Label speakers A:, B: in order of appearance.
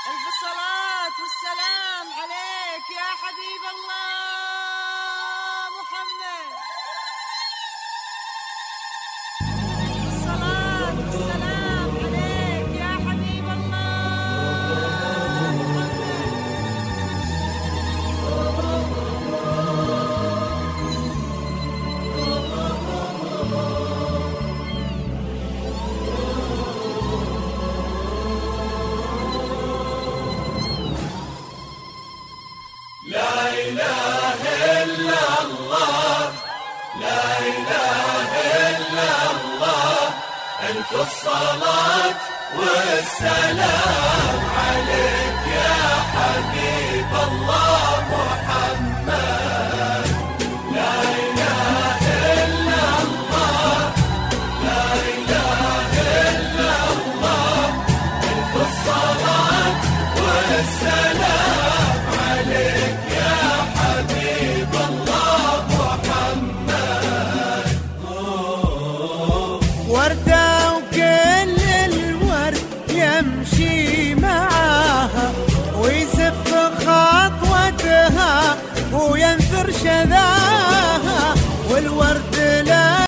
A: ألف الصلاة والسلام عليك يا حبيب الله محمد ألف الصلاة والسلام عليك يا حبيب الله محمد
B: وردة وكل الورد يمشي معاها ويزف خطوتها وينثر شذا